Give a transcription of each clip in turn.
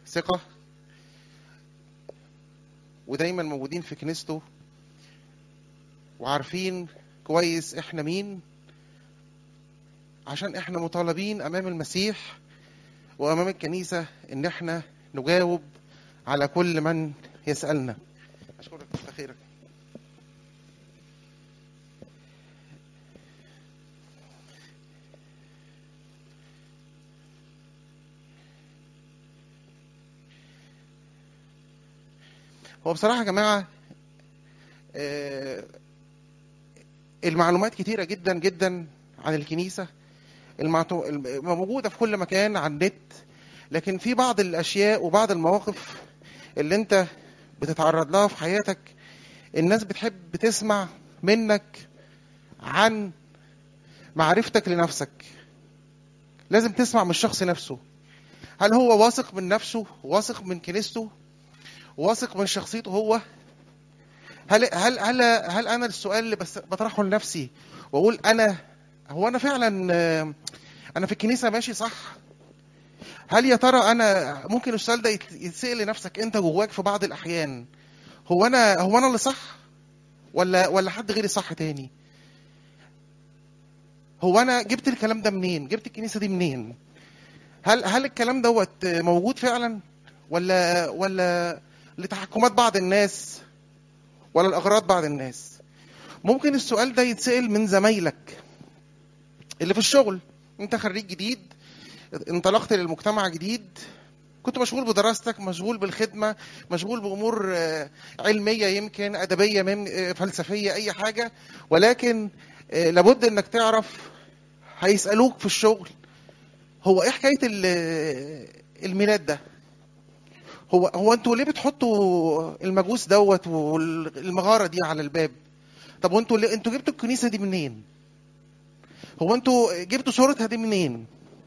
ثقة ودايما موجودين في كنيسته وعارفين كويس احنا مين عشان احنا مطالبين امام المسيح وامام الكنيسة ان احنا نجاوب على كل من يسألنا اشكرك كتر خيرك هو بصراحة يا جماعة آه، المعلومات كتيرة جدا جدا عن الكنيسة المعتو... الم- موجودة في كل مكان على النت لكن في بعض الأشياء وبعض المواقف اللي أنت بتتعرض لها في حياتك الناس بتحب تسمع منك عن معرفتك لنفسك لازم تسمع من الشخص نفسه هل هو واثق من نفسه واثق من كنيسته واثق من شخصيته هو هل هل هل هل انا السؤال اللي بس بطرحه لنفسي واقول انا هو انا فعلا آه، انا في الكنيسه ماشي صح هل يا ترى انا ممكن السؤال ده يت- يتسال لنفسك انت جواك في بعض الاحيان هو انا هو انا اللي صح ولا ولا حد غيري صح تاني هو انا جبت الكلام ده منين جبت الكنيسه دي منين هل هل الكلام دوت موجود فعلا ولا ولا لتحكمات بعض الناس ولا الاغراض بعض الناس ممكن السؤال ده يتسال من زمايلك اللي في الشغل انت خريج جديد انطلقت للمجتمع جديد كنت مشغول بدراستك مشغول بالخدمة مشغول بأمور آه، علمية يمكن أدبية مم- آه، فلسفية أي حاجة ولكن آه، لابد إنك تعرف هيسألوك في الشغل هو إيه حكاية ال- الميلاد ده هو هو انتوا ليه بتحطوا المجوس دوت والمغارة دي على الباب طب وانتوا ليه انتوا جبتوا الكنيسة دي منين هو انتوا جبتوا صورتها دي منين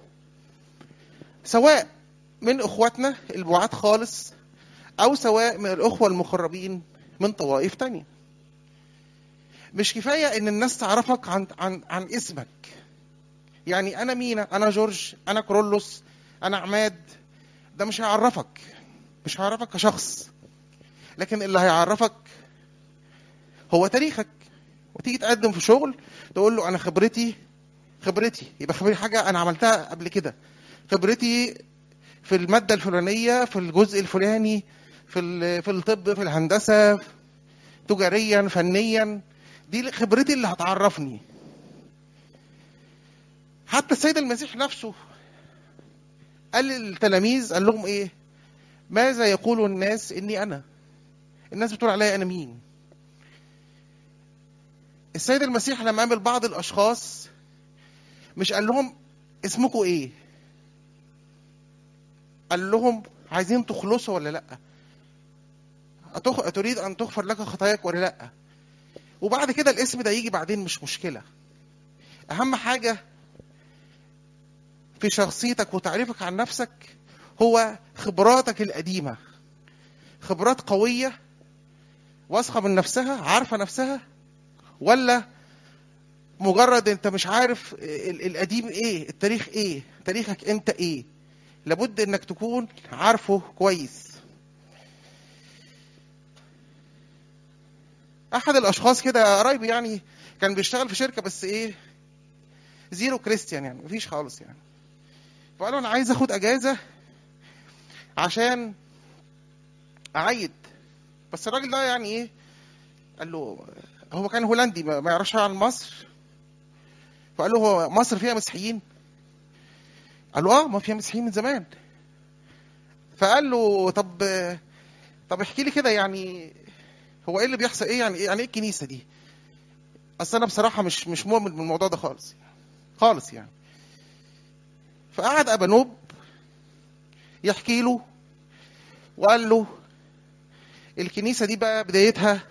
سواء من اخواتنا البعاد خالص او سواء من الاخوه المقربين من طوائف تانية مش كفايه ان الناس تعرفك عن عن عن اسمك يعني انا مينا انا جورج انا كرولوس انا عماد ده مش هيعرفك مش هيعرفك كشخص لكن اللي هيعرفك هو تاريخك وتيجي تقدم في شغل تقول له انا خبرتي خبرتي يبقى خبرتي حاجه انا عملتها قبل كده خبرتي في الماده الفلانيه في الجزء الفلاني في ال- في الطب في الهندسه تجاريا فنيا دي خبرتي اللي هتعرفني حتى السيد المسيح نفسه قال للتلاميذ قال لهم ايه ماذا يقول الناس اني انا الناس بتقول عليا انا مين السيد المسيح لما قابل بعض الاشخاص مش قال لهم اسمكم ايه قال لهم عايزين تخلصوا ولا لا أتخ... أتريد أن تغفر لك خطاياك ولا لا وبعد كده الاسم ده يجي بعدين مش مشكلة أهم حاجة في شخصيتك وتعريفك عن نفسك هو خبراتك القديمة خبرات قوية واثقة من نفسها عارفة نفسها ولا مجرد انت مش عارف ال- القديم ايه التاريخ ايه تاريخك انت ايه لابد انك تكون عارفه كويس احد الاشخاص كده قرايبي يعني كان بيشتغل في شركه بس ايه زيرو كريستيان يعني مفيش خالص يعني فقال له انا عايز اخد اجازه عشان اعيد بس الراجل ده يعني ايه قال له هو كان هولندي ما ما يعرفش عن مصر فقال له هو مصر فيها مسيحيين قال له اه ما فيها مسيحيين من زمان فقال له طب طب احكي لي كده يعني هو ايه اللي بيحصل ايه يعني يعني ايه الكنيسه دي اصل انا بصراحه مش مش مؤمن بالموضوع ده خالص خالص يعني فقعد ابانوب يحكي له وقال له الكنيسه دي بقى بدايتها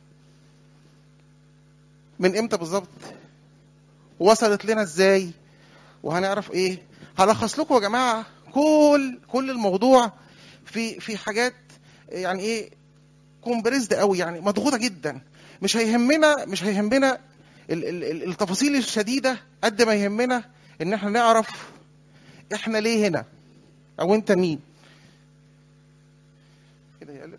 من امتى بالظبط وصلت لنا ازاي وهنعرف ايه هلخص لكم يا جماعه كل كل الموضوع في في حاجات يعني ايه كومبريزد قوي يعني مضغوطه جدا مش هيهمنا مش هيهمنا ال- ال- ال- التفاصيل الشديده قد ما يهمنا ان احنا نعرف احنا ليه هنا او انت مين كده يقلب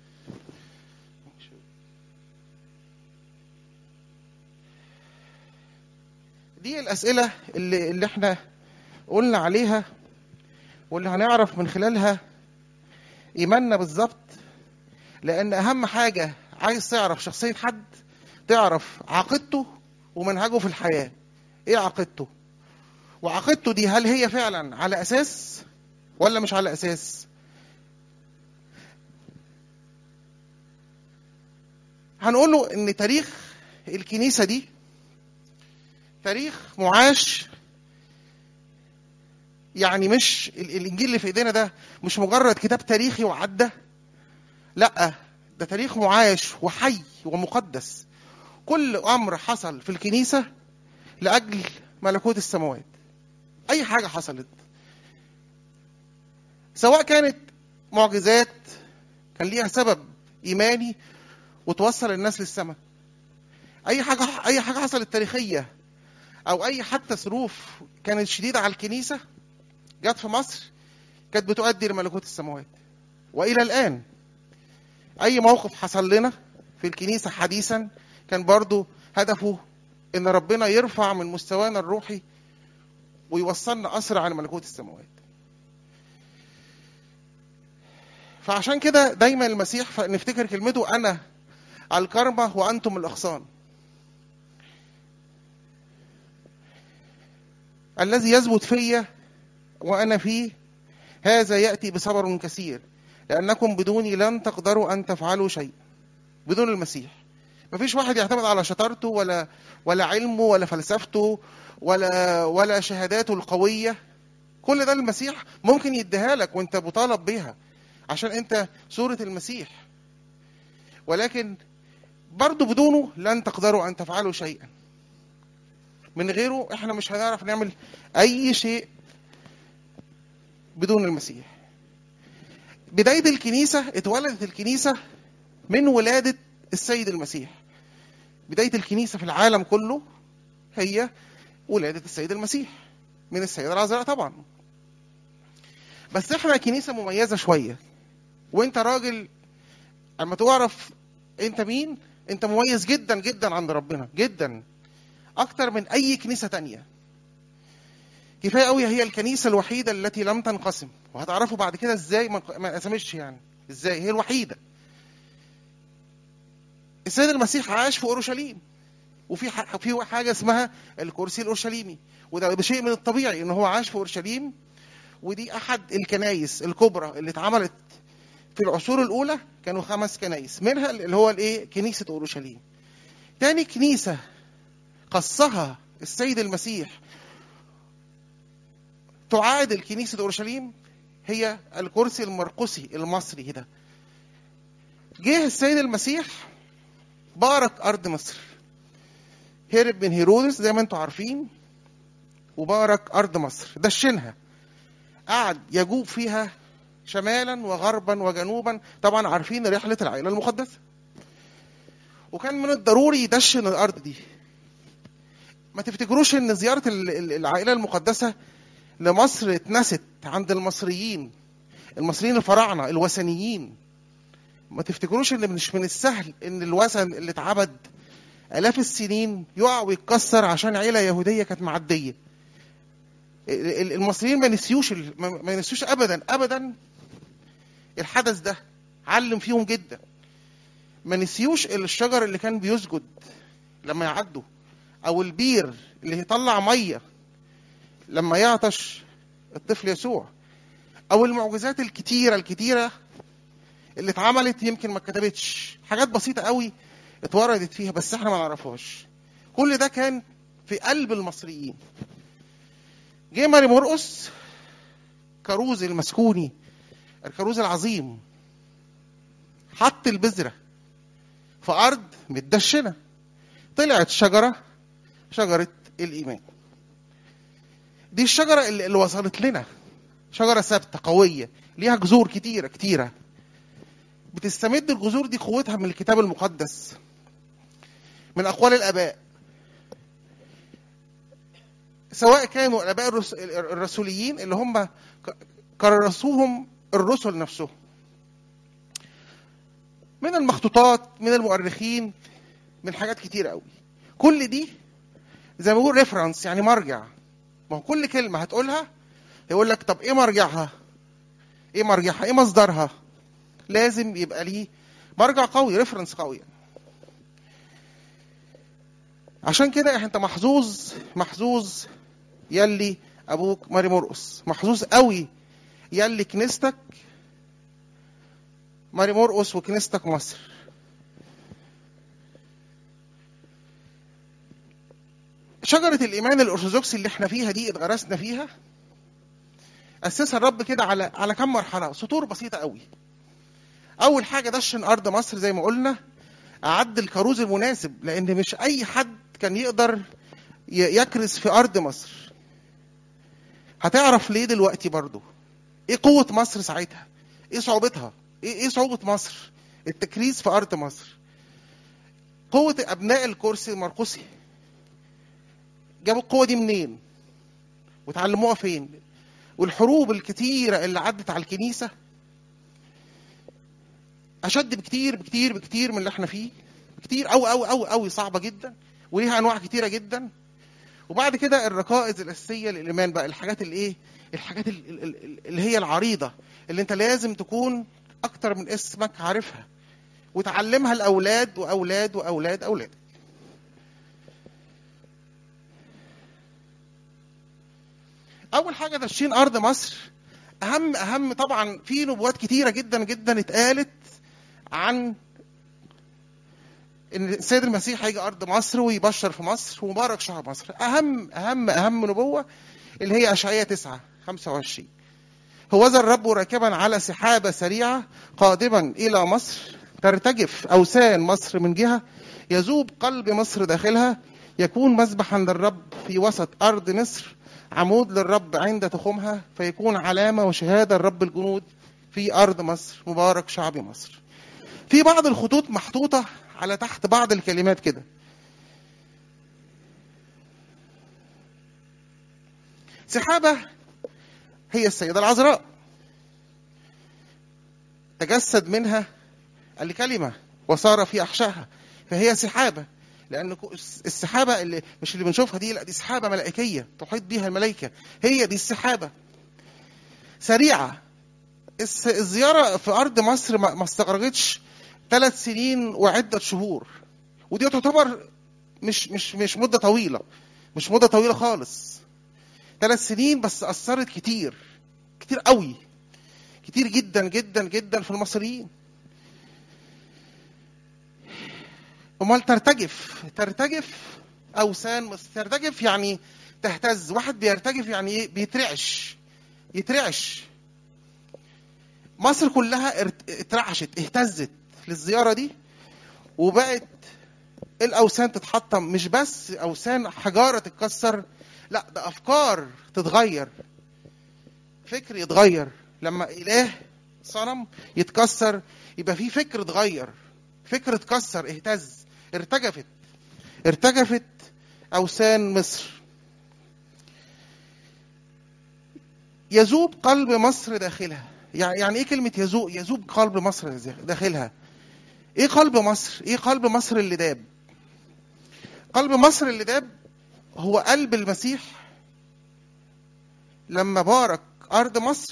دي الأسئلة اللي اللي احنا قلنا عليها واللي هنعرف من خلالها إيماننا بالظبط لأن أهم حاجة عايز تعرف شخصية حد تعرف عقيدته ومنهجه في الحياة إيه عقيدته وعقيدته دي هل هي فعلا على أساس ولا مش على أساس هنقول له ان تاريخ الكنيسه دي تاريخ معاش يعني مش ال- الانجيل اللي في ايدينا ده مش مجرد كتاب تاريخي وعدى لا ده تاريخ معاش وحي ومقدس كل امر حصل في الكنيسه لاجل ملكوت السماوات اي حاجه حصلت سواء كانت معجزات كان ليها سبب ايماني وتوصل الناس للسماء اي حاجه اي حاجه حصلت تاريخيه او اي حتى ظروف كانت شديده على الكنيسه جت في مصر كانت بتؤدي لملكوت السماوات والى الان اي موقف حصل لنا في الكنيسه حديثا كان برضو هدفه ان ربنا يرفع من مستوانا الروحي ويوصلنا اسرع لملكوت السماوات فعشان كده دايما المسيح نفتكر كلمته انا الكرمة وأنتم الأغصان الذي يثبت فيا وأنا فيه هذا يأتي بصبر كثير لأنكم بدوني لن تقدروا أن تفعلوا شيء بدون المسيح مفيش واحد يعتمد على شطارته ولا ولا علمه ولا فلسفته ولا ولا شهاداته القوية كل ده المسيح ممكن يديها لك وانت مطالب بيها عشان انت صورة المسيح ولكن برضو بدونه لن تقدروا ان تفعلوا شيئا من غيره احنا مش هنعرف نعمل اي شيء بدون المسيح بداية الكنيسة اتولدت الكنيسة من ولادة السيد المسيح بداية الكنيسة في العالم كله هي ولادة السيد المسيح من السيدة العذراء طبعا بس احنا كنيسة مميزة شوية وانت راجل اما تعرف انت مين انت مميز جدا جدا عند ربنا جدا اكتر من اي كنيسه تانية كفايه قوي هي الكنيسه الوحيده التي لم تنقسم وهتعرفوا بعد كده ازاي ما ما انقسمتش يعني ازاي هي الوحيده السيد المسيح عاش في اورشليم وفي ح- في حاجه اسمها الكرسي الاورشليمي وده بشيء من الطبيعي ان هو عاش في اورشليم ودي احد الكنايس الكبرى اللي اتعملت في العصور الاولى كانوا خمس كنايس منها اللي هو الايه كنيسه اورشليم تاني كنيسه قصها السيد المسيح تعادل كنيسه اورشليم هي الكرسي المرقسي المصري ده جه السيد المسيح بارك ارض مصر هرب من هيرودس زي ما انتم عارفين وبارك ارض مصر دشنها قعد يجوب فيها شمالا وغربا وجنوبا طبعا عارفين رحلة العائلة المقدسة وكان من الضروري يدشن الأرض دي ما تفتكروش ان زيارة ال- ال- العائلة المقدسة لمصر اتنست عند المصريين المصريين الفراعنة الوثنيين ما تفتكروش ان مش من السهل ان الوثن اللي اتعبد آلاف السنين يقع ويتكسر عشان عيلة يهودية كانت معدية ال- ال- المصريين ما نسيوش ال- ما ما نسيوش ابدا ابدا الحدث ده علم فيهم جدا ما نسيوش الشجر اللي كان بيسجد لما يعدوا او البير اللي يطلع ميه لما يعطش الطفل يسوع او المعجزات الكتيره الكتيره اللي اتعملت يمكن ما اتكتبتش حاجات بسيطه قوي اتوردت فيها بس احنا ما نعرفهاش كل ده كان في قلب المصريين جه ماري مرقس كروز المسكوني الكروز العظيم حط البذرة في أرض متدشنة طلعت شجرة شجرة الإيمان دي الشجرة اللي, اللي وصلت لنا شجرة ثابتة قوية ليها جذور كتيرة كتيرة بتستمد الجذور دي قوتها من الكتاب المقدس من أقوال الآباء سواء كانوا الآباء الرس- الرسوليين اللي هم ك- كرسوهم الرسل نفسهم من المخطوطات من المؤرخين من حاجات كتير قوي كل دي زي ما بقول ريفرنس يعني مرجع ما هو كل كلمه هتقولها يقول لك طب ايه مرجعها ايه مرجعها ايه مصدرها لازم يبقى ليه مرجع قوي ريفرنس قوي عشان كده انت محظوظ محظوظ يلي ابوك ماري مرقس محظوظ قوي يلي كنيستك ماري مرقس وكنيستك مصر شجرة الإيمان الأرثوذكسي اللي احنا فيها دي اتغرسنا فيها أسسها الرب كده على على كم مرحلة سطور بسيطة قوي أول حاجة دشن أرض مصر زي ما قلنا أعد الكروز المناسب لأن مش أي حد كان يقدر يكرز في أرض مصر هتعرف ليه دلوقتي برضو إيه قوة مصر ساعتها إيه صعوبتها إيه إيه صعوبة مصر التكريس في أرض مصر قوة أبناء الكرسي المرقسي جابوا القوة دي منين وتعلموها فين والحروب الكتيرة اللي عدت على الكنيسة أشد بكتير بكتير بكتير من اللي احنا فيه كتير أوي أوي أوي أوي صعبة جدا وليها أنواع كتيرة جدا وبعد كده الركائز الأساسية للإيمان بقى الحاجات اللي إيه الحاجات اللي هي العريضة اللي أنت لازم تكون أكتر من اسمك عارفها وتعلمها الأولاد وأولاد وأولاد أولاد اول حاجه داشين ارض مصر اهم اهم طبعا في نبوات كتيره جدا جدا اتقالت عن ان السيد المسيح هيجي ارض مصر ويبشر في مصر ومبارك شعب مصر اهم اهم اهم نبوه اللي هي اشعياء 9 25 هو ذا الرب راكبا على سحابه سريعه قادما الى مصر ترتجف اوثان مصر من جهه يذوب قلب مصر داخلها يكون مذبحا للرب في وسط ارض مصر عمود للرب عند تخومها فيكون علامة وشهادة لرب الجنود في أرض مصر مبارك شعب مصر في بعض الخطوط محطوطة على تحت بعض الكلمات كده سحابة هي السيدة العذراء تجسد منها الكلمة وصار في أحشائها فهي سحابة لان السحابه اللي مش اللي بنشوفها دي لا دي سحابه ملائكيه تحيط بيها الملائكه هي دي السحابه سريعه الزياره في ارض مصر ما استغرقتش ثلاث سنين وعده شهور ودي تعتبر مش مش مش مده طويله مش مده طويله خالص ثلاث سنين بس اثرت كتير كتير قوي كتير جدا جدا جدا في المصريين امال ترتجف ترتجف اوثان ترتجف يعني تهتز واحد بيرتجف يعني ايه بيترعش يترعش مصر كلها اترعشت اهتزت للزياره دي وبقت الاوثان تتحطم مش بس اوثان حجاره تتكسر لا ده افكار تتغير فكر يتغير لما اله صنم يتكسر يبقى في فكر اتغير فكر اتكسر اهتز ارتجفت ارتجفت اوثان مصر يذوب قلب مصر داخلها يعني ايه كلمه يذوب يذوب قلب مصر داخلها ايه قلب مصر ايه قلب مصر اللي داب قلب مصر اللي داب هو قلب المسيح لما بارك ارض مصر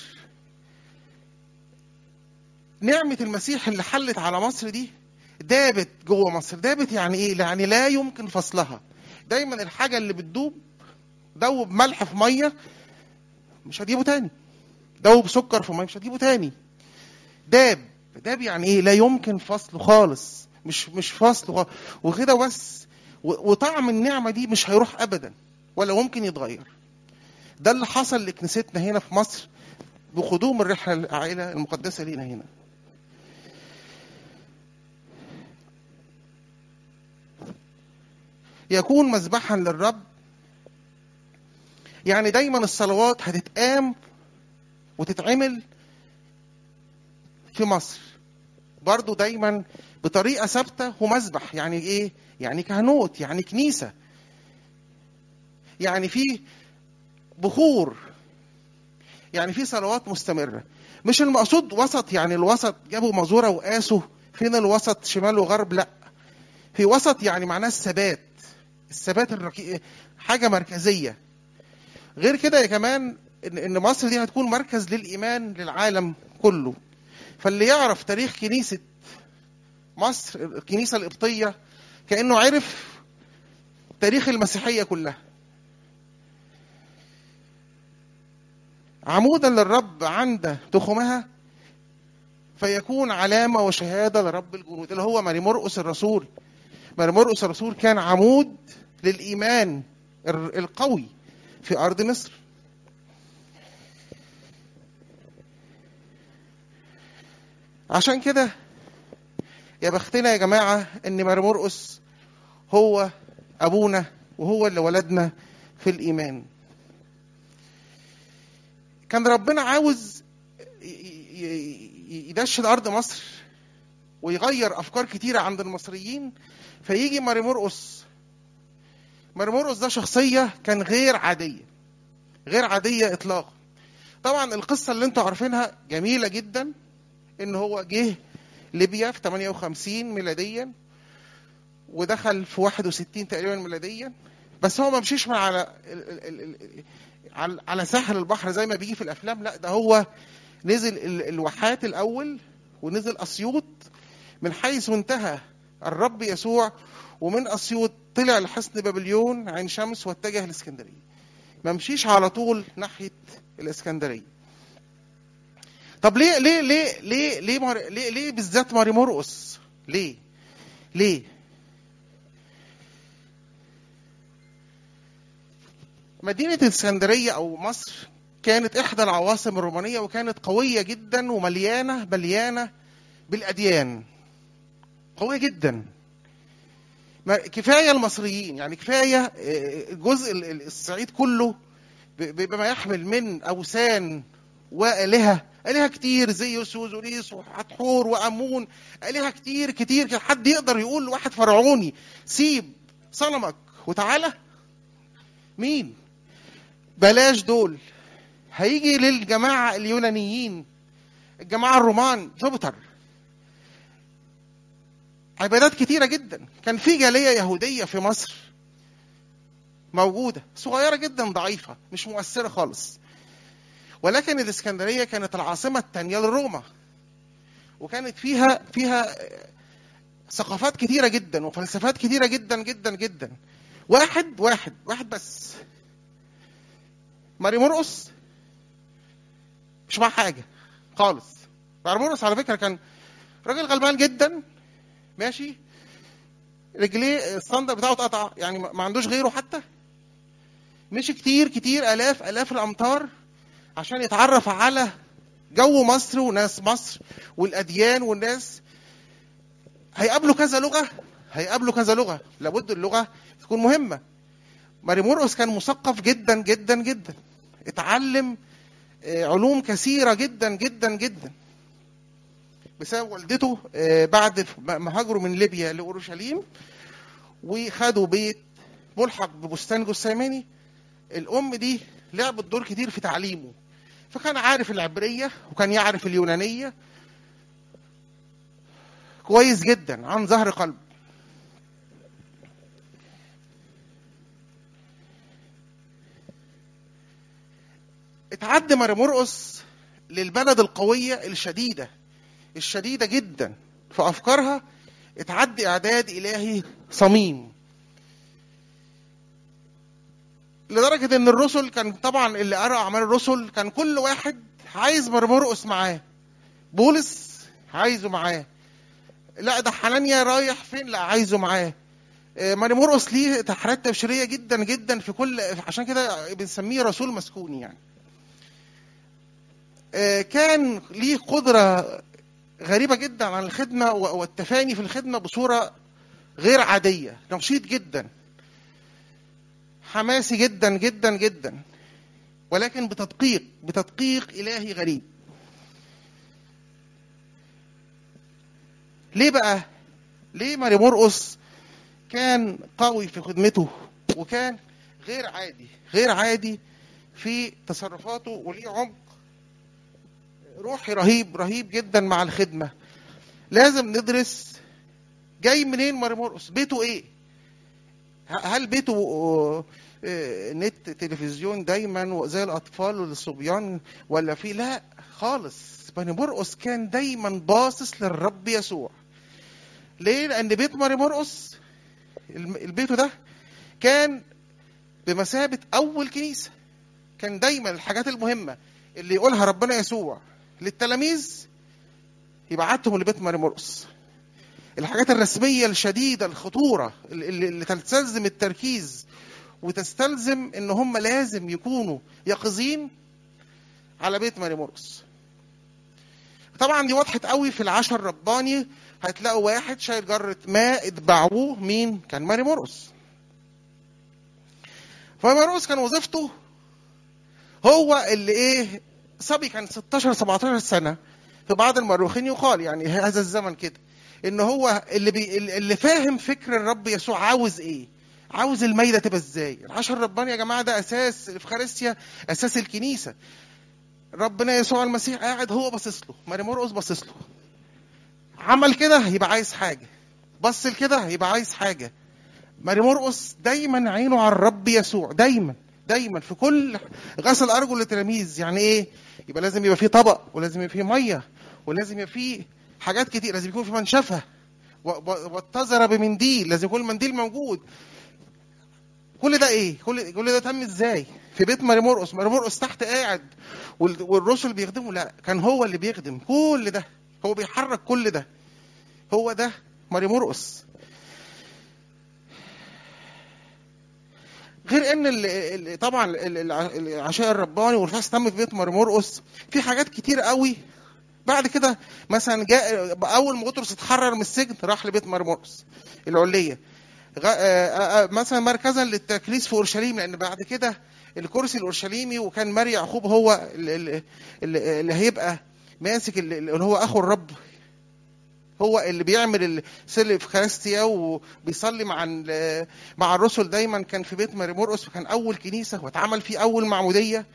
نعمه المسيح اللي حلت على مصر دي دابت جوه مصر دابت يعني ايه يعني لا يمكن فصلها دايما الحاجه اللي بتدوب دوب ملح في ميه مش هتجيبه تاني دوب سكر في ميه مش هتجيبه تاني داب داب يعني ايه لا يمكن فصله خالص مش مش فصله وكده بس وطعم النعمه دي مش هيروح ابدا ولا ممكن يتغير ده اللي حصل لكنيستنا هنا في مصر بقدوم الرحله العائله المقدسه لينا هنا يكون مذبحا للرب يعني دايما الصلوات هتتقام وتتعمل في مصر برضو دايما بطريقة ثابتة ومذبح يعني ايه يعني كهنوت يعني كنيسة يعني في بخور يعني في صلوات مستمرة مش المقصود وسط يعني الوسط جابوا مزورة وقاسوا فين الوسط شمال وغرب لا في وسط يعني معناه الثبات الثبات الرقي... حاجه مركزيه غير كده يا كمان ان ان مصر دي هتكون مركز للايمان للعالم كله فاللي يعرف تاريخ كنيسه مصر الكنيسه القبطيه كانه عرف تاريخ المسيحيه كلها عمودا للرب عند تخمها فيكون علامة وشهادة لرب الجنود اللي هو ماري مرقس الرسول ماري مرقس الرسول كان عمود للإيمان الر- القوي في أرض مصر عشان كده يا بختنا يا جماعة إن ماري مرقس هو أبونا وهو اللي ولدنا في الإيمان كان ربنا عاوز ي- ي- ي- يدشن ارض مصر ويغير افكار كتيره عند المصريين فيجي ماري مرقس ماري مرقس ده شخصيه كان غير عاديه غير عاديه اطلاقا طبعا القصه اللي انتوا عارفينها جميله جدا ان هو جه ليبيا في 58 ميلاديا ودخل في 61 تقريبا ميلاديا بس هو ما مشيش من على ال- ال- ال- ال- على على ساحل البحر زي ما بيجي في الافلام لا ده هو نزل ال- الواحات الاول ونزل اسيوط من حيث انتهى الرب يسوع ومن اسيوط طلع لحصن بابليون عين شمس واتجه الاسكندريه ما مشيش على طول ناحيه الاسكندريه طب ليه ليه ليه ليه ليه مار... ليه, ليه بالذات ماري مرقس ليه ليه مدينة الإسكندرية أو مصر كانت إحدى العواصم الرومانية وكانت قوية جدا ومليانة مليانة بالأديان قوية جدا ما- كفاية المصريين يعني كفاية آه، جزء ال- ال- الصعيد كله ب- ب- بما يحمل من أوثان وآلهة آلهة كتير زيوس وزوريس وحتحور وأمون آلهة كتير كتير كان حد يقدر يقول لواحد فرعوني سيب صنمك وتعالى مين بلاش دول هيجي للجماعة اليونانيين الجماعة الرومان جوبيتر عبادات كتيرة جدا كان في جالية يهودية في مصر موجودة صغيرة جدا ضعيفة مش مؤثرة خالص ولكن الإسكندرية كانت العاصمة الثانية لروما وكانت فيها فيها ثقافات كتيرة جدا وفلسفات كتيرة جدا جدا جدا واحد واحد واحد بس ماري مرقس مش معاه حاجه خالص ماري مرقس على فكره كان راجل غلبان جدا ماشي رجليه الصندل بتاعه اتقطع يعني ما ما عندوش غيره حتى مشي كتير كتير الاف الاف الامتار عشان يتعرف على جو مصر وناس مصر والاديان والناس هيقابلوا كذا لغه هيقابلوا كذا لغه لابد اللغه تكون مهمه ماري مرقس كان مثقف جدا جدا جدا اتعلم آه، علوم كثيره جدا جدا جدا بسبب والدته آه، بعد ما هاجروا من ليبيا لاورشليم وخدوا بيت ملحق ببستان جثيماني الام دي لعبت دور كتير في تعليمه فكان عارف العبريه وكان يعرف اليونانيه كويس جدا عن ظهر قلب اتعدى ماري مرقس للبلد القوية الشديدة الشديدة جدا في أفكارها اتعدي إعداد إلهي صميم لدرجة إن الرسل كان طبعا اللي قرأ أعمال الرسل كان كل واحد عايز ماري مرقس معاه بولس عايزه معاه لا ده حنانيا رايح فين لا عايزه معاه آه، ماري مرقس ليه تحريات تبشيريه جدا جدا في كل عشان كده بنسميه رسول مسكوني يعني آه، كان ليه قدرة غريبة جدا عن الخدمة و- والتفاني في الخدمة بصورة غير عادية نشيط جدا حماسي جدا جدا جدا ولكن بتدقيق بتدقيق إلهي غريب ليه بقى ليه ماري مرقس كان قوي في خدمته وكان غير عادي غير عادي في تصرفاته وليه عمق روحي رهيب رهيب جدا مع الخدمة لازم ندرس جاي منين ماري مرقس بيته ايه ه- هل بيته آه، آه، نت تلفزيون دايما زي الاطفال والصبيان ولا في لا خالص ماري مرقس كان دايما باصص للرب يسوع ليه لان بيت ماري مرقس الم- البيت ده كان بمثابه اول كنيسه كان دايما الحاجات المهمه اللي يقولها ربنا يسوع للتلاميذ يبعتهم لبيت ماري مرقس الحاجات الرسميه الشديده الخطوره اللي, اللي تستلزم التركيز وتستلزم ان هم لازم يكونوا يقظين على بيت ماري مرقس طبعا دي وضحت قوي في العشر الرباني هتلاقوا واحد شايل جرة ماء اتبعوه مين كان ماري مرقس فماري مرقس كان وظيفته هو اللي ايه صبي كان 16 17 سنه في بعض المؤرخين يقال يعني هذا الزمن كده ان هو اللي بي اللي فاهم فكر الرب يسوع عاوز ايه عاوز الميدة تبقى ازاي العشر رباني يا جماعه ده اساس الافخارستيا اساس الكنيسه ربنا يسوع المسيح قاعد هو باصص له ماري مرقس باصص له عمل كده يبقى عايز حاجه بص لكده يبقى عايز حاجه ماري مرقس دايما عينه على الرب يسوع دايما دايما في كل غسل ارجل التلاميذ يعني ايه يبقى لازم يبقى فيه طبق ولازم يبقى فيه ميه ولازم يبقى فيه حاجات كتير لازم يكون في منشفه و- و- واتزر بمنديل لازم يكون المنديل موجود كل ده ايه كل كل ده تم ازاي في بيت ماري مرقس ماري مرقس تحت قاعد وال- والرسل بيخدموا لا كان هو اللي بيخدم كل ده هو بيحرك كل ده هو ده ماري مرقس غير ان ال ال طبعا ال- ال- العشاء الرباني والفاس تم في بيت ماري مرقس في حاجات كتير قوي بعد كده مثلا جاء اول ما بطرس اتحرر من السجن راح لبيت ماري مرقس العليه غ- آه، آه، آه، مثلا مركزا للتكريس في اورشليم لان بعد كده الكرسي الاورشليمي وكان ماري يعقوب هو ال- ال- ال- اللي هيبقى ماسك ال- اللي هو اخو الرب هو اللي بيعمل السر في كارستيا وبيصلي مع ال- مع الرسل دايما كان في بيت ماري مرقس وكان اول كنيسه واتعمل فيه اول معموديه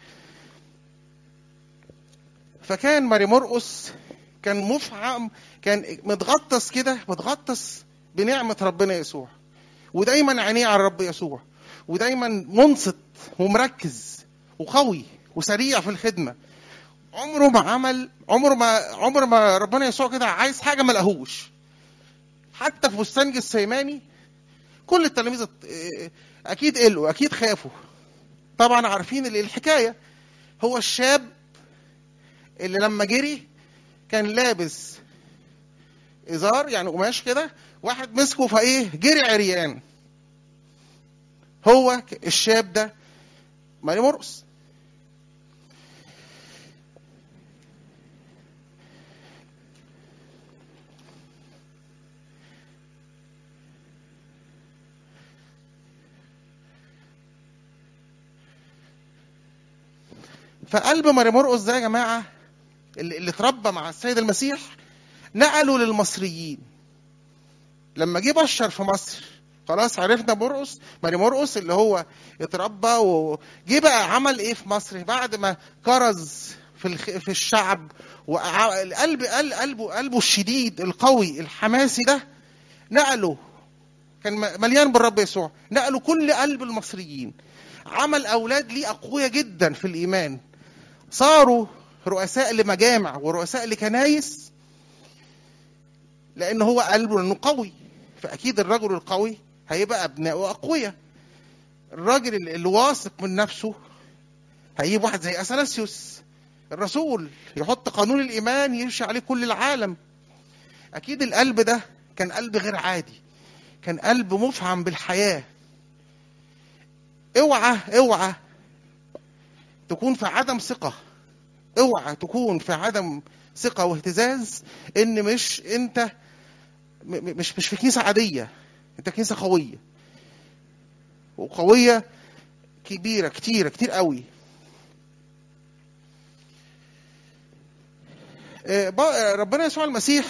فكان ماري مرقس كان مفعم كان متغطس كده متغطس بنعمه ربنا يسوع ودايما عينيه على الرب يسوع ودايما منصت ومركز وقوي وسريع في الخدمه عمره ما عمل عمره ما عمر ما ربنا يسوع كده عايز حاجه ما لقاهوش حتى في بستان جسيماني كل التلاميذ ات- اه- اكيد قلقوا اكيد خافوا طبعا عارفين ال- الحكايه هو الشاب اللي لما جري كان لابس ازار يعني قماش كده واحد مسكه فايه جري عريان هو ك- الشاب ده ماري مرقس فقلب ماري مرقس ده يا جماعه اللي, اللي اتربى مع السيد المسيح نقلوا للمصريين لما جه بشر في مصر خلاص عرفنا مرقس ماري مرقس اللي هو اتربى وجه بقى عمل ايه في مصر بعد ما كرز في الخ... في الشعب وقلب قلبه قلبه الشديد القوي الحماسي ده نقله كان م- مليان بالرب يسوع نقلوا كل قلب المصريين عمل اولاد ليه اقوياء جدا في الايمان صاروا رؤساء لمجامع ورؤساء لكنايس لان هو قلبه لانه قوي فاكيد الرجل القوي هيبقى ابنائه اقوياء الراجل اللي اللي واثق من نفسه هيجيب واحد زي اثناسيوس الرسول يحط قانون الايمان يمشي عليه كل العالم اكيد القلب ده كان قلب غير عادي كان قلب مفعم بالحياه اوعى اوعى تكون في عدم ثقه اوعى تكون في عدم ثقه واهتزاز ان مش انت م- م- مش مش في كنيسه عاديه انت كنيسه قويه وقويه كبيره كتيره كتير قوي آه، با- ربنا يسوع المسيح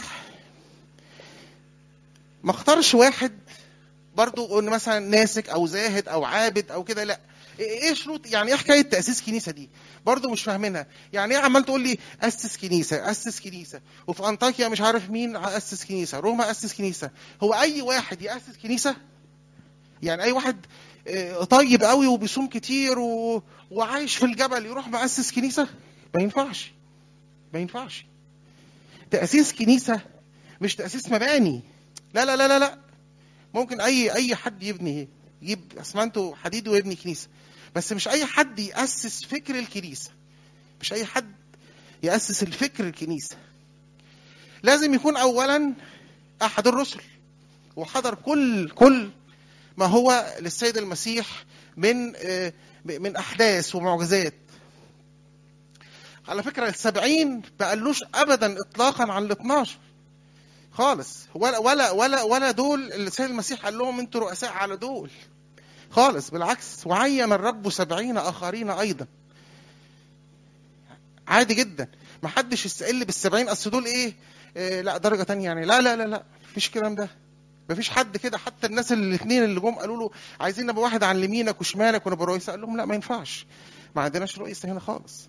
ما اختارش واحد برضو ان مثلا ناسك او زاهد او عابد او كده لا ايه شروط يعني ايه حكايه تاسيس كنيسه دي برضه مش فاهمينها يعني ايه عمال تقول لي اسس كنيسه اسس كنيسه وفي انطاكيا مش عارف مين اسس كنيسه روما اسس كنيسه هو اي واحد ياسس كنيسه يعني اي واحد آه، طيب قوي وبيصوم كتير و... وعايش في الجبل يروح مؤسس كنيسه ما ينفعش ما ينفعش تاسيس كنيسه مش تاسيس مباني لا لا لا لا لا ممكن اي اي حد يبني يجيب اسمنت وحديد ويبني كنيسه بس مش اي حد ياسس فكر الكنيسه مش اي حد ياسس الفكر الكنيسه لازم يكون اولا احد الرسل وحضر كل كل ما هو للسيد المسيح من آه، من احداث ومعجزات على فكره السبعين ما قالوش ابدا اطلاقا عن ال 12 خالص ولا ولا ولا ولا دول السيد المسيح قال لهم انتوا رؤساء على دول خالص بالعكس وعين الرب سبعين اخرين ايضا عادي جدا ما حدش يستقل بالسبعين اصل دول ايه, إيه لا درجه تانية يعني لا لا لا لا مفيش الكلام ده مفيش حد كده حتى الناس الاثنين اللي جم قالوا له عايزين نبقى واحد عن يمينك وشمالك ونبقى رئيس قال لهم لا ما ينفعش ما عندناش رئيس هنا خالص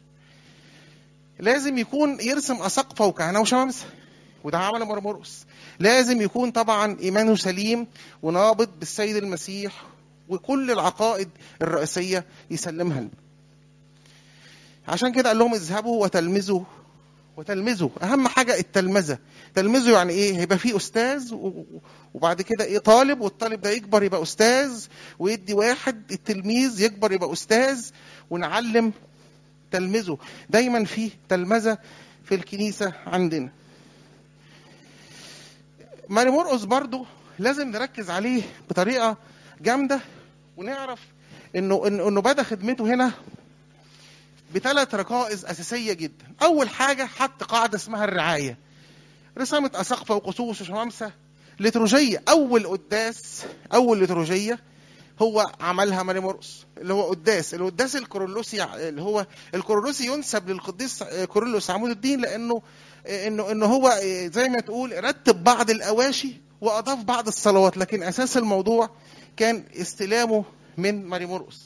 لازم يكون يرسم اساقفه وكهنه وشمامسه وده عمل مرمرقس لازم يكون طبعا ايمانه سليم ونابض بالسيد المسيح وكل العقائد الرئيسيه يسلمها لنا عشان كده قال لهم اذهبوا وتلمذوا وتلمذوا اهم حاجه التلمذه تلمذوا يعني ايه هيبقى في استاذ و- وبعد كده ايه طالب والطالب ده يكبر يبقى استاذ ويدي واحد التلميذ يكبر يبقى استاذ ونعلم تلمذه دايما في تلمذه في الكنيسه عندنا ماري مرقس برضو لازم نركز عليه بطريقه جامده ونعرف انه انه إنه بدا خدمته هنا بثلاث ركائز اساسيه جدا اول حاجه حط قاعده اسمها الرعايه رسامه اساقفه وقصوص وشمامسه لتروجيه اول قداس اول لتروجيه هو عملها ماري مرقس اللي هو قداس القداس الكورولوسي اللي هو الكورولوسي ينسب للقديس كورولوس عمود الدين لانه انه انه هو زي ما تقول رتب بعض الاواشي واضاف بعض الصلوات لكن اساس الموضوع كان استلامه من ماري مرقس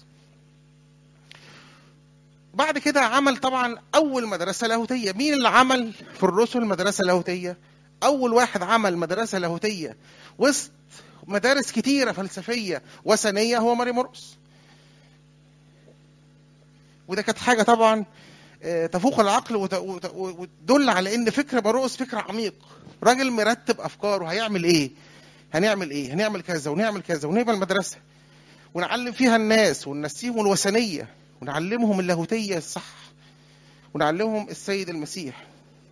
بعد كده عمل طبعا اول مدرسه لاهوتيه مين اللي عمل في الرسل مدرسه لاهوتيه اول واحد عمل مدرسه لاهوتيه وسط مدارس كتيره فلسفيه وثنيه هو ماري مرقس وده كانت حاجه طبعا آه، تفوق العقل وت- وت- وتدل على ان فكر مرقس فكر عميق راجل مرتب افكاره هيعمل ايه هنعمل ايه هنعمل كذا ونعمل كذا ونبقى المدرسه ونعلم فيها الناس وننسيهم الوثنيه ونعلمهم اللاهوتيه الصح ونعلمهم السيد المسيح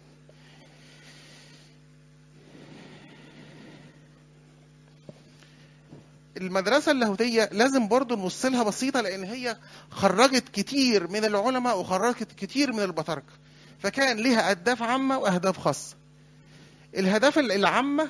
المدرسة اللاهوتية لازم برضو نبص لها بسيطة لأن هي خرجت كتير من العلماء وخرجت كتير من البطاركة فكان لها أهداف عامة وأهداف خاصة الهدف العامة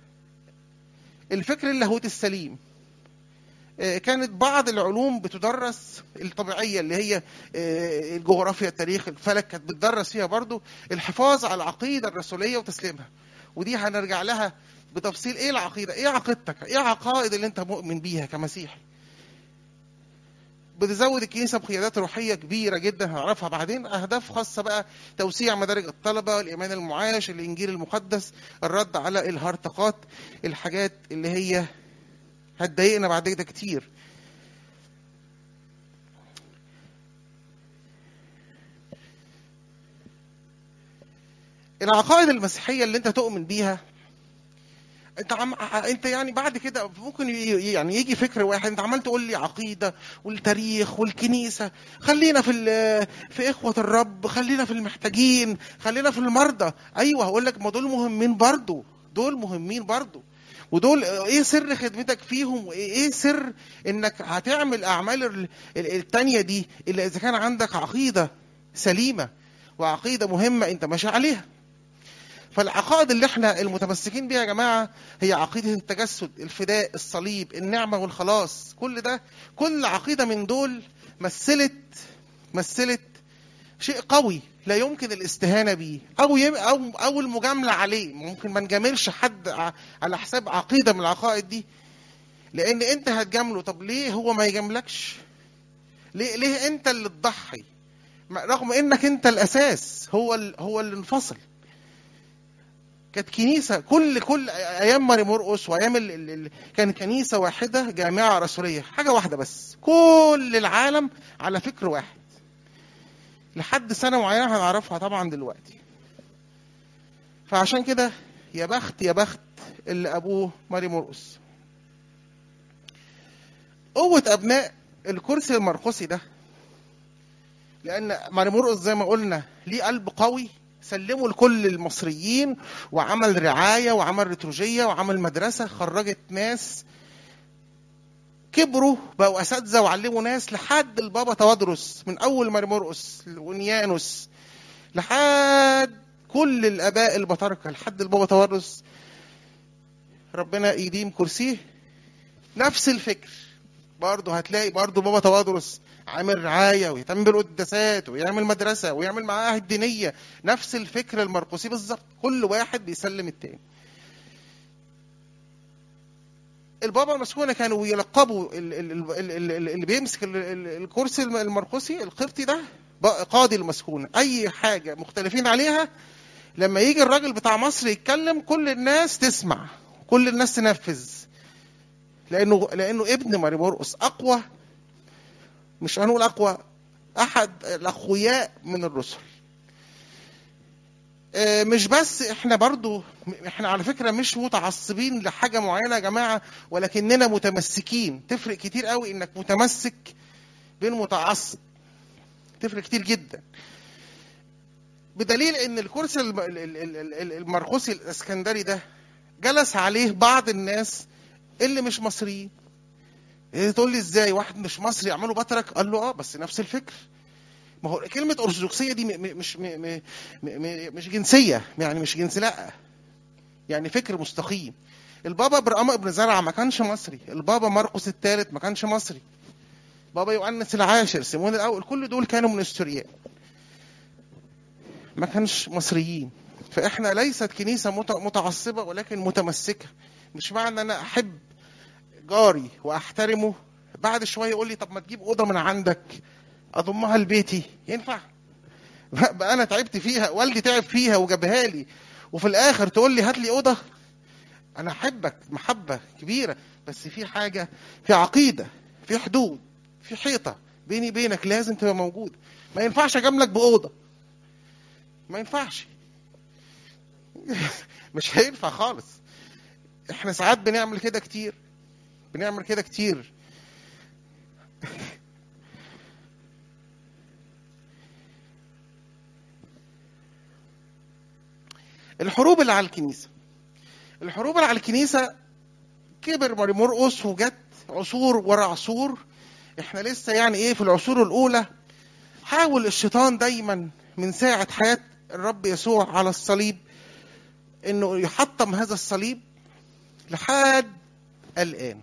الفكر اللاهوتي السليم آه، كانت بعض العلوم بتدرس الطبيعية اللي هي آه، الجغرافيا التاريخ الفلك كانت بتدرس فيها برضو الحفاظ على العقيدة الرسولية وتسليمها ودي هنرجع لها بتفصيل ايه العقيدة ايه عقيدتك ايه عقائد اللي انت مؤمن بيها كمسيحي بتزود الكنيسة بقيادات روحية كبيرة جدا هنعرفها بعدين أهداف خاصة بقى توسيع مدارج الطلبة الإيمان المعاش الإنجيل المقدس الرد على الهرطقات الحاجات اللي هي هتضايقنا بعد كده كتير العقائد المسيحية اللي انت تؤمن بيها انت عم انت يعني بعد كده ممكن ي- يعني يجي فكر واحد انت عمال تقول لي عقيده والتاريخ والكنيسه خلينا في ال- في اخوه الرب خلينا في المحتاجين خلينا في المرضى ايوه هقول لك ما دول مهمين برضو دول مهمين برضو ودول ايه سر خدمتك فيهم وايه ايه سر انك هتعمل اعمال ال- ال- التانية دي الا اذا كان عندك عقيده سليمه وعقيده مهمه انت ماشي عليها فالعقائد اللي احنا المتمسكين بيها يا جماعه هي عقيده التجسد الفداء الصليب النعمه والخلاص كل ده كل عقيده من دول مثلت مثلت شيء قوي لا يمكن الاستهانه بيه او يم او او المجامله عليه ممكن ما نجاملش حد ع- على حساب عقيده من العقائد دي لان انت هتجامله طب ليه هو ما يجاملكش ليه ليه انت اللي تضحي رغم انك انت الاساس هو ال... هو اللي انفصل كانت كنيسه كل كل ايام ماري مرقس وايام ال... ال... ال... كان كنيسه واحده جامعه رسوليه حاجه واحده بس كل العالم على فكر واحد لحد سنه معينه هنعرفها طبعا دلوقتي فعشان كده يا بخت يا بخت اللي ابوه ماري مرقس قوه ابناء الكرسي المرقسي ده لان ماري مرقس زي ما قلنا ليه قلب قوي سلمه لكل المصريين وعمل رعايه وعمل ليتورجيه وعمل مدرسه خرجت ناس كبروا بقوا اساتذه وعلموا ناس لحد البابا توادرس من اول ماري مرقس ونيانوس لحد كل الاباء البطاركه لحد البابا توادرس ربنا يديم كرسيه نفس الفكر برضه هتلاقي برضه بابا توادرس عامل رعاية ويهتم بالقداسات ويعمل مدرسة ويعمل معاهد دينية نفس الفكر المرقسي بالظبط كل واحد بيسلم التاني البابا المسكونة كانوا يلقبوا اللي بيمسك الكرسي المرقسي القبطي ده قاضي المسكونة أي حاجة مختلفين عليها لما يجي الراجل بتاع مصر يتكلم كل الناس تسمع كل الناس تنفذ لأنه لأنه ابن ماري مرقس أقوى مش هنقول اقوى احد الاقوياء من الرسل مش بس احنا برضو احنا على فكره مش متعصبين لحاجه معينه يا جماعه ولكننا متمسكين تفرق كتير قوي انك متمسك بين متعصب تفرق كتير جدا بدليل ان الكرسي المرقسي الاسكندري ده جلس عليه بعض الناس اللي مش مصريين إيه تقول لي ازاي واحد مش مصري يعمله بطرك قال له اه بس نفس الفكر ما هو كلمة أرثوذكسية دي مش مش جنسية يعني مش جنس لا يعني فكر مستقيم البابا برقم ابن زرعة ما كانش مصري البابا مرقس الثالث ما كانش مصري بابا يؤنس العاشر سيمون الأول كل دول كانوا من السوريان ما كانش مصريين فإحنا ليست كنيسة متعصبة ولكن متمسكة مش معنى أن أنا أحب جاري واحترمه بعد شويه يقول لي طب ما تجيب اوضه من عندك اضمها لبيتي ينفع بقى انا تعبت فيها والدي تعب فيها وجابها لي وفي الاخر تقول لي هات لي اوضه انا احبك محبه كبيره بس في حاجه في عقيده في حدود في حيطه بيني بينك لازم تبقى موجود ما ينفعش اجاملك باوضه ما ينفعش مش هينفع خالص احنا ساعات بنعمل كده كتير بنعمل كده كتير الحروب اللي على الكنيسة الحروب اللي على الكنيسة كبر ماري مرقس وجت عصور ورا عصور احنا لسه يعني ايه في العصور الاولى حاول الشيطان دايما من ساعة حياة الرب يسوع على الصليب انه يحطم هذا الصليب لحد الان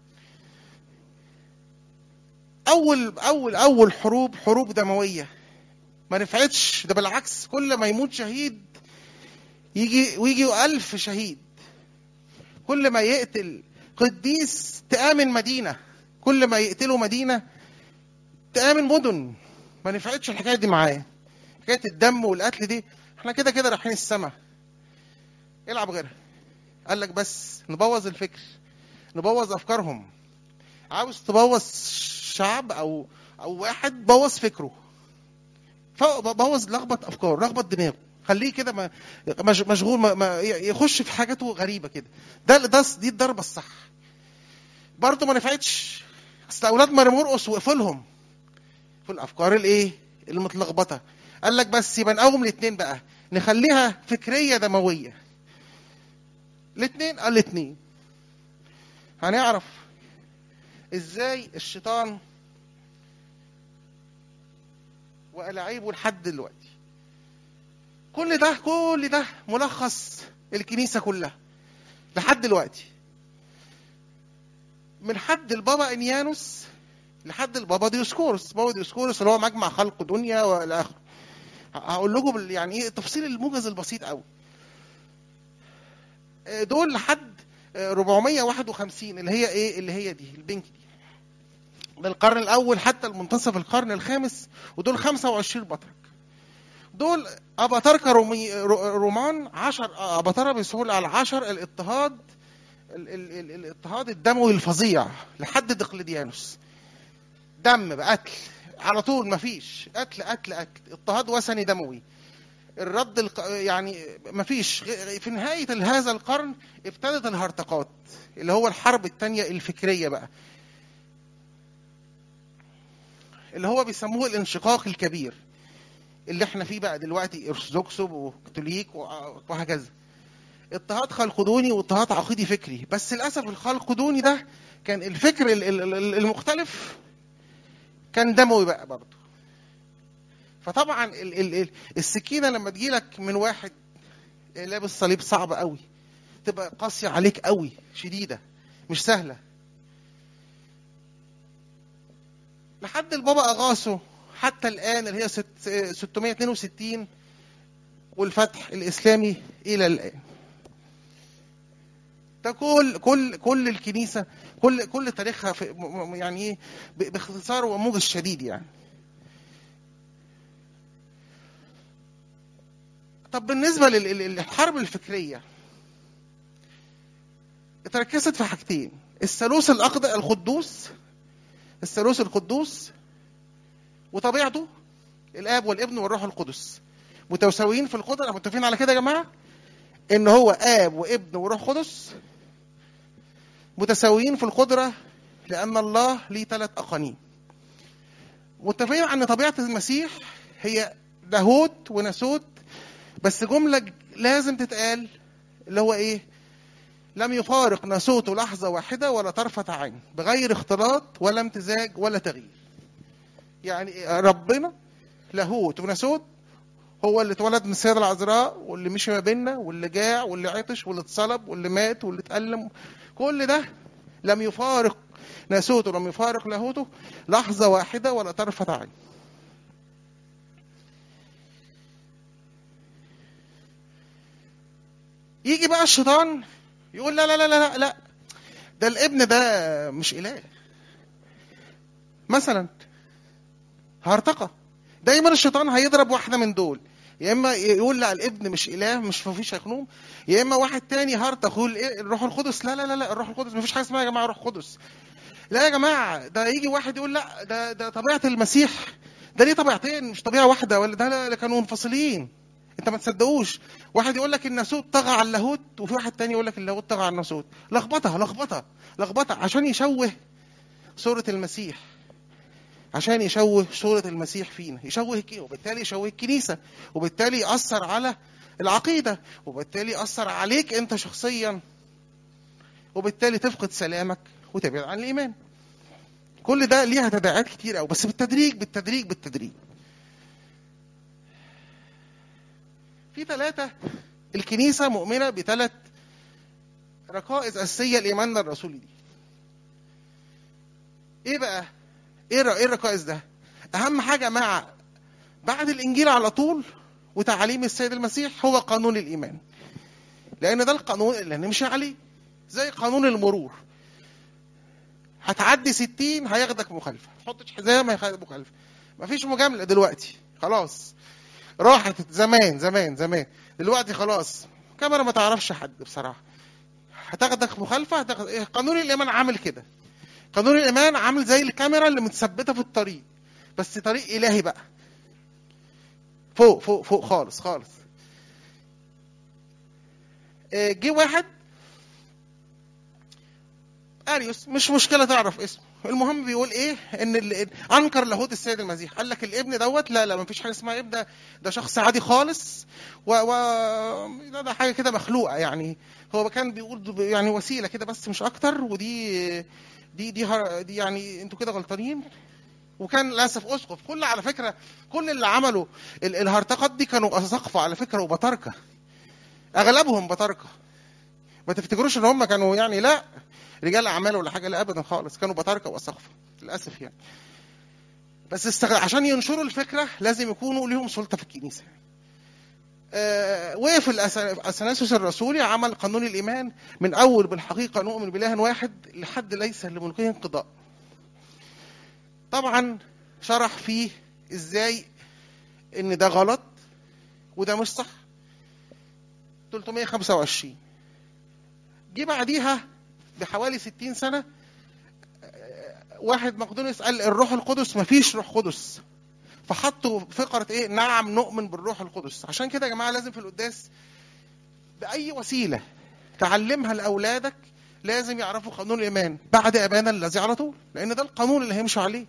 اول اول اول حروب حروب دمويه ما نفعتش ده بالعكس كل ما يموت شهيد يجي ويجي ألف شهيد كل ما يقتل قديس تآمن مدينة كل ما يقتلوا مدينة تآمن مدن ما نفعتش الحكاية دي معايا حكاية الدم والقتل دي احنا كده كده رايحين السما العب غيرها قال لك بس نبوظ الفكر نبوظ افكارهم عاوز تبوظ شعب او او واحد بوظ فكره بوظ لخبط افكاره لخبط دماغه خليه كده ما مشغول ما, ما يخش في حاجاته غريبه كده ده ده دي الضربه الصح برضه ما نفعتش اصل اولاد ماري مرقص وقفوا لهم في الافكار الايه المتلخبطه قال لك بس يبقى نقوم الاثنين بقى نخليها فكريه دمويه الاثنين قال الاثنين هنعرف ازاي الشيطان وألاعيبه لحد دلوقتي كل ده كل ده ملخص الكنيسة كلها لحد دلوقتي من حد البابا انيانوس لحد البابا ديوسكورس بابا ديوسكورس اللي هو مجمع خلق دنيا والى اخره هقول لكم يعني ايه التفصيل الموجز البسيط قوي دول لحد 451 اللي هي ايه اللي هي دي البنك دي من القرن الاول حتى المنتصف القرن الخامس ودول 25 بطرك دول اباطركه رومي رو- رومان 10 اباطره بيسهول على 10 الاضطهاد ال- ال- ال- الاضطهاد الدموي الفظيع لحد دقلديانوس دم بقتل على طول مفيش قتل قتل قتل اضطهاد وثني دموي الرد الق... يعني مفيش غ- في نهاية هذا القرن ابتدت الهرطقات اللي هو الحرب الثانية الفكرية بقى اللي هو بيسموه الانشقاق الكبير اللي احنا فيه بقى دلوقتي ارثوذكس وكاثوليك و- وهكذا اضطهاد خلقدوني واضطهاد عقيدي فكري بس للاسف الخلقدوني ده كان الفكر ال- ال- ال- المختلف كان دموي بقى برضه فطبعا ال ال ال السكينه لما تجيلك من واحد لابس صليب صعب قوي تبقى قاسيه عليك قوي شديده مش سهله لحد البابا اغاثو حتى الان اللي هي ست- 662 والفتح الاسلامي الى الان ده كل كل كل الكنيسه كل كل تاريخها في م- م- يعني ايه ب- باختصار وموجز شديد يعني طب بالنسبه لل- لل- للحرب الفكريه اتركزت في حاجتين الثالوث الاقدس القدوس الثالوث القدوس وطبيعته الاب والابن والروح القدس متساويين في القدره متفقين على كده يا جماعه ان هو اب وابن وروح قدس متساويين في القدره لان الله ليه ثلاث اقانيم متفقين ان طبيعه المسيح هي لاهوت وناسوت بس جمله ج- لازم تتقال اللي هو ايه لم يفارق ناسوته لحظه واحده ولا طرفه عين بغير اختلاط ولا امتزاج ولا تغيير يعني ربنا لاهوت وناسوت هو اللي اتولد من السيدة العذراء واللي مشي ما بيننا واللي جاع واللي عطش واللي اتصلب واللي مات واللي اتألم كل ده لم يفارق ناسوته لم يفارق لاهوته لحظة واحدة ولا طرفة عين يجي بقى الشيطان يقول لا لا لا لا لا ده الابن ده مش إله مثلا هرطقة دايما الشيطان هيضرب واحدة من دول يا اما يقول لا الابن مش اله مش مفيش هيخنوم يا اما واحد تاني هرطق يقول ايه الروح القدس لا لا لا لا الروح القدس مفيش حاجه اسمها يا جماعه روح قدس لا يا جماعه ده يجي واحد يقول لا ده ده طبيعه المسيح ده ليه طبيعتين مش طبيعه واحده ولا ده لا- لا كانوا منفصلين انت ما تصدقوش واحد يقول لك الناسوت طغى على اللاهوت وفي واحد تاني يقول لك اللاهوت طغى على الناسوت لخبطه لخبطه لخبطه عشان يشوه صوره المسيح عشان يشوه صورة المسيح فينا يشوه الك- وبالتالي يشوه الكنيسة وبالتالي يأثر على العقيدة وبالتالي يأثر عليك أنت شخصيا وبالتالي تفقد سلامك وتبعد عن الإيمان كل ده ليها تداعيات كتير قوي بس بالتدريج بالتدريج بالتدريج في ثلاثة الكنيسة مؤمنة بثلاث ركائز أساسية لإيماننا الرسولي دي إيه بقى؟ ايه الر- ايه الركائز ده؟ اهم حاجه مع بعد الانجيل على طول وتعاليم السيد المسيح هو قانون الايمان. لان ده القانون اللي هنمشي عليه زي قانون المرور. هتعدي 60 هياخدك مخالفه، ما تحطش حزام هياخدك مخالفه. مفيش مجامله دلوقتي خلاص راحت زمان زمان زمان دلوقتي خلاص كاميرا ما تعرفش حد بصراحه هتاخدك مخالفه هتاخد إيه؟ قانون الايمان عامل كده قانون الايمان عامل زي الكاميرا اللي متثبته في الطريق بس طريق الهي بقى فوق فوق فوق خالص خالص آه، جه واحد اريوس مش مشكله تعرف اسمه المهم بيقول ايه ان ال- انكر لاهوت السيد المسيح قال لك الابن دوت لا لا مفيش حاجه اسمها ابن ده ده شخص عادي خالص و, و... ده, ده حاجه كده مخلوقه يعني هو كان بيقول يعني وسيله كده بس مش اكتر ودي دي دي, هر... دي يعني انتوا كده غلطانين وكان للاسف اسقف كل على فكره كل اللي عملوا ال- الهرطقات دي كانوا اساقفه على فكره وبطاركه اغلبهم بطاركه ما تفتكروش ان هم كانوا يعني لا رجال اعمال ولا حاجه لا ابدا خالص كانوا بطاركه واساقفه للاسف يعني بس استغل... عشان ينشروا الفكره لازم يكونوا ليهم سلطه في الكنيسه آه وقف الأس- اثناسيوس الرسولي عمل قانون الايمان من اول بالحقيقه نؤمن باله واحد لحد ليس لملكه انقضاء طبعا شرح فيه ازاي ان ده غلط وده مش صح 325 جه بعديها بحوالي 60 سنه آه، واحد مقدونيوس قال الروح القدس مفيش روح قدس فحطوا فقره ايه نعم نؤمن بالروح القدس عشان كده يا جماعه لازم في القداس باي وسيله تعلمها لاولادك لازم يعرفوا قانون الايمان بعد ابانا الذي على طول لان ده القانون اللي هيمشوا عليه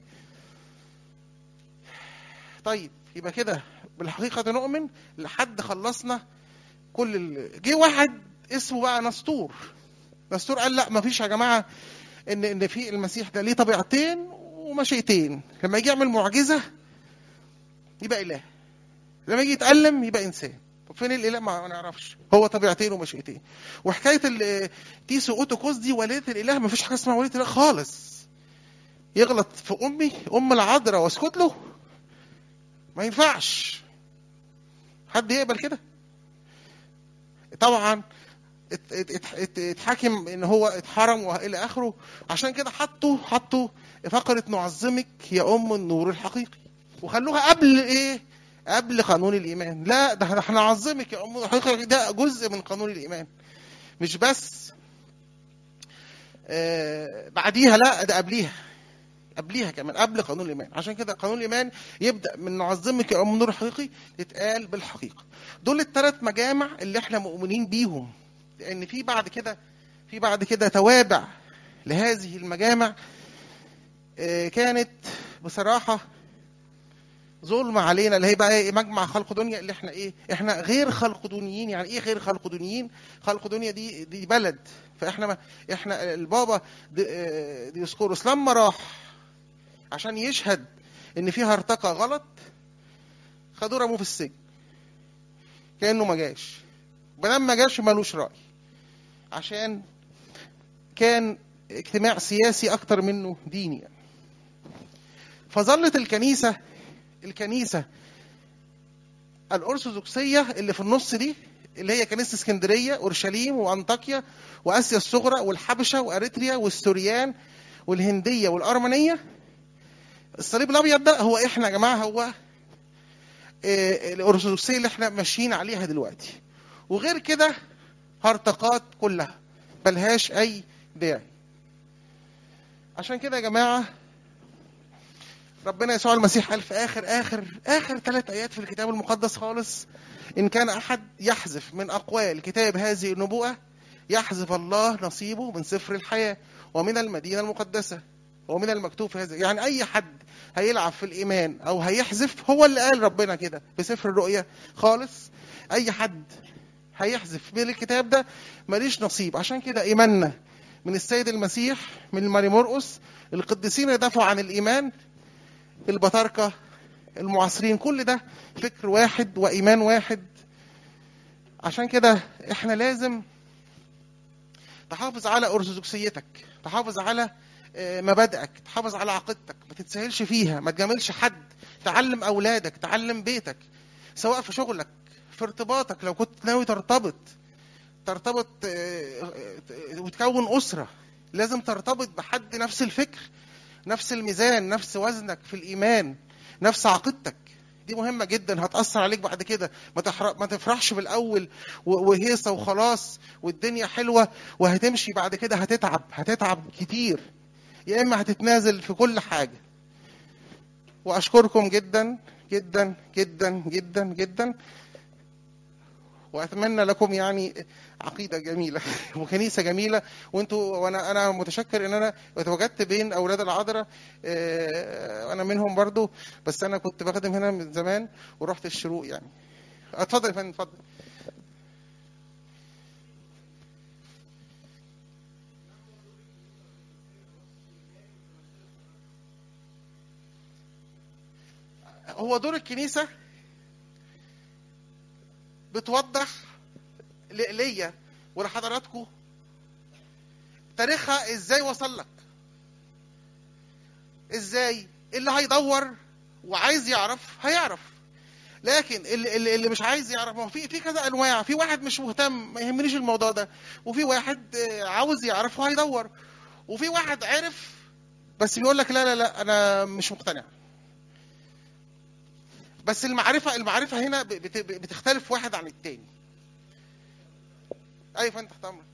طيب يبقى كده بالحقيقه نؤمن لحد خلصنا كل ال... جه واحد اسمه بقى نسطور نسطور قال لا مفيش يا جماعه ان ان في المسيح ده ليه طبيعتين ومشيئتين لما يجي يعمل معجزه يبقى اله لما يجي يتألم يبقى انسان طب فين الاله ما نعرفش هو طبيعتين ومشيئتين وحكايه ال- تيسو اوتوكوس دي والده الاله ما فيش حاجه اسمها والده الاله خالص يغلط في امي ام العذراء واسكت له ما ينفعش حد يقبل كده طبعا ات- ات- ات- ات- اتحاكم ان هو اتحرم والى اخره عشان كده حطوا حطوا فقره نعظمك يا ام النور الحقيقي وخلوها قبل ايه قبل قانون الايمان لا ده احنا نعظمك يا ام النور الحقيقي ده جزء من قانون الايمان مش بس آه بعديها لا ده قبليها قبليها كمان قبل قانون الايمان عشان كده قانون الايمان يبدا من نعظمك يا ام النور الحقيقي يتقال بالحقيقه دول الثلاث مجامع اللي احنا مؤمنين بيهم لان في بعد كده في بعد كده توابع لهذه المجامع آه، كانت بصراحه ظلم علينا اللي هي بقى ايه مجمع خلق دنيا اللي احنا ايه احنا غير خلق دنيين يعني ايه غير خلق دنيين خلق دنيا دي دي بلد فاحنا ما احنا البابا دي- آه، ديوسكوروس لما راح عشان يشهد ان في هرطقه غلط خدوه رموه في السجن كانه ما جاش بدل ما جاش ملوش راي عشان كان اجتماع سياسي اكتر منه ديني يعني. فظلت الكنيسه الكنيسه الارثوذكسيه اللي في النص دي اللي هي كنيسه اسكندريه اورشليم وانطاكيا واسيا الصغرى والحبشه واريتريا والسوريان والهنديه والارمنيه الصليب الابيض ده هو احنا يا جماعه هو آه، الارثوذكسيه اللي احنا ماشيين عليها دلوقتي وغير كده هرطقات كلها ملهاش اي داعي عشان كده يا جماعه ربنا يسوع المسيح قال في اخر اخر اخر ثلاث ايات في الكتاب المقدس خالص ان كان احد يحذف من اقوال كتاب هذه النبوءه يحذف الله نصيبه من سفر الحياه ومن المدينه المقدسه ومن المكتوب في هذا يعني اي حد هيلعب في الايمان او هيحذف هو اللي قال ربنا كده في سفر الرؤيا خالص اي حد هيحذف من الكتاب ده ماليش نصيب عشان كده ايماننا من السيد المسيح من ماري مرقس القديسين اللي دافعوا عن الايمان البطاركه المعاصرين كل ده فكر واحد وايمان واحد عشان كده احنا لازم تحافظ على ارثوذكسيتك تحافظ على آه، مبادئك تحافظ على عقيدتك ما تتساهلش فيها ما تجاملش حد تعلم اولادك تعلم بيتك سواء في شغلك في ارتباطك لو كنت ناوي ترتبط ترتبط آه، آه، وتكون اسره لازم ترتبط بحد نفس الفكر نفس الميزان نفس وزنك في الايمان نفس عقيدتك دي مهمه جدا هتاثر عليك بعد كده ما تحرق ما تفرحش بالاول و- وهيصه وخلاص والدنيا حلوه وهتمشي بعد كده هتتعب هتتعب كتير يا اما هتتنازل في كل حاجه واشكركم جدا جدا جدا جدا جدا واتمنى لكم يعني عقيده جميله وكنيسه جميله وانتوا وانا انا متشكر ان انا اتواجدت بين اولاد العذراء آه، انا منهم برضو بس انا كنت بخدم هنا من زمان ورحت الشروق يعني اتفضل يا فندم اتفضل هو دور الكنيسه بتوضح ل- ليا ولحضراتكم تاريخها ازاي وصل لك ازاي اللي هيدور وعايز يعرف هيعرف لكن اللي, اللي, اللي مش عايز يعرف ما هو في في كذا انواع في واحد مش مهتم ما يهمنيش الموضوع ده وفي واحد آه، عاوز يعرف وهيدور وفي واحد عرف بس بيقول لك لا لا لا انا مش مقتنع بس المعرفه المعرفه هنا بت- بتختلف واحد عن التاني ايوه فانت تحت امرك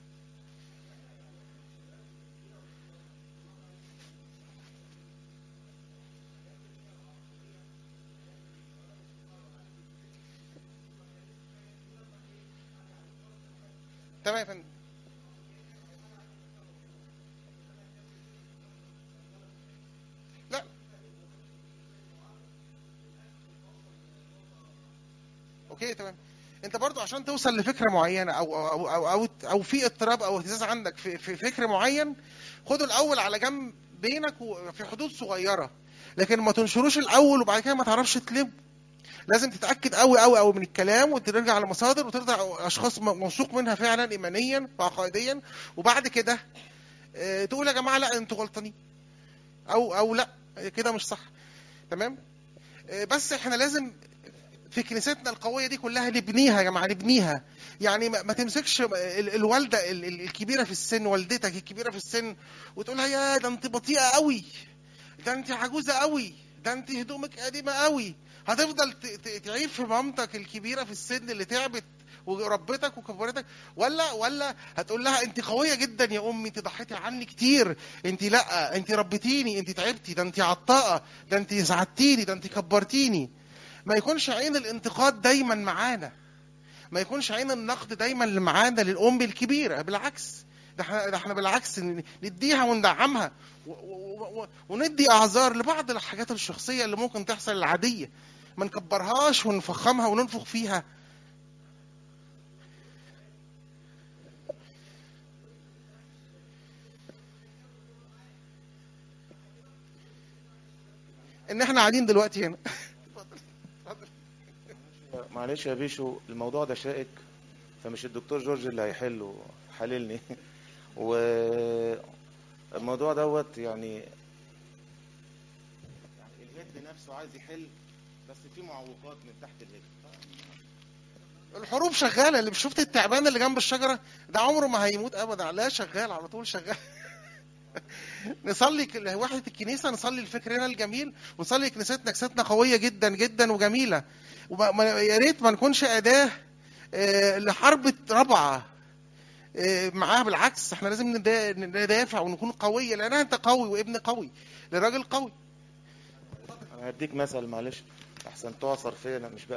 تمام يا فندم لا اوكي تمام انت برضو عشان توصل لفكره معينه او او او او, أو في اضطراب او اهتزاز عندك في, في فكر معين خده الاول على جنب بينك وفي حدود صغيره لكن ما تنشروش الاول وبعد كده ما تعرفش تلم لازم تتاكد قوي قوي قوي من الكلام وترجع لمصادر وترجع اشخاص م- موثوق منها فعلا ايمانيا وعقائديا وبعد كده آه، تقول يا جماعه لا انتوا غلطانين او او لا كده مش صح تمام آه، بس احنا لازم في كنيستنا القويه دي كلها نبنيها يا جماعه نبنيها يعني ما ما تمسكش ال- الوالده ال- ال- الكبيره في السن والدتك الكبيره في السن وتقول لها يا ده انت بطيئه قوي ده انت عجوزه قوي ده انت هدومك قديمه قوي هتفضل ت- ت- تعيب في مامتك الكبيره في السن اللي تعبت وربتك وكبرتك ولا ولا هتقول لها انت قويه جدا يا امي انت ضحيتي عني كتير انت لا انت ربيتيني انت تعبتي ده انت عطاءه ده انت ساعدتيني ده انت كبرتيني ما يكونش عين الانتقاد دايما معانا ما يكونش عين النقد دايما اللي معانا للام الكبيره بالعكس ده احنا ده احنا بالعكس ن- نديها وندعمها و- و- و- وندي اعذار لبعض الحاجات الشخصيه اللي ممكن تحصل العاديه ما نكبرهاش ونفخمها وننفخ فيها ان احنا قاعدين دلوقتي هنا معلش يا بيشو الموضوع ده شائك فمش الدكتور جورج اللي هيحله حللني والموضوع دوت يعني يعني الهيد نفسه عايز يحل بس في معوقات من تحت الهيد الحروب شغاله اللي شفت التعبان اللي جنب الشجره ده عمره ما هيموت ابدا لا شغال على طول شغال نصلي ك- وحدة الكنيسة نصلي لفكرنا الجميل ونصلي كنيستنا كنيستنا قوية جدا جدا وجميلة وما ما- يا ريت ما نكونش أداة آه، لحرب رابعة آه، معاها بالعكس احنا لازم ندا- ندافع ونكون قوية لأن أنت قوي وابن قوي لراجل قوي انا هديك مثل معلش احسن تعصر فيا انا مش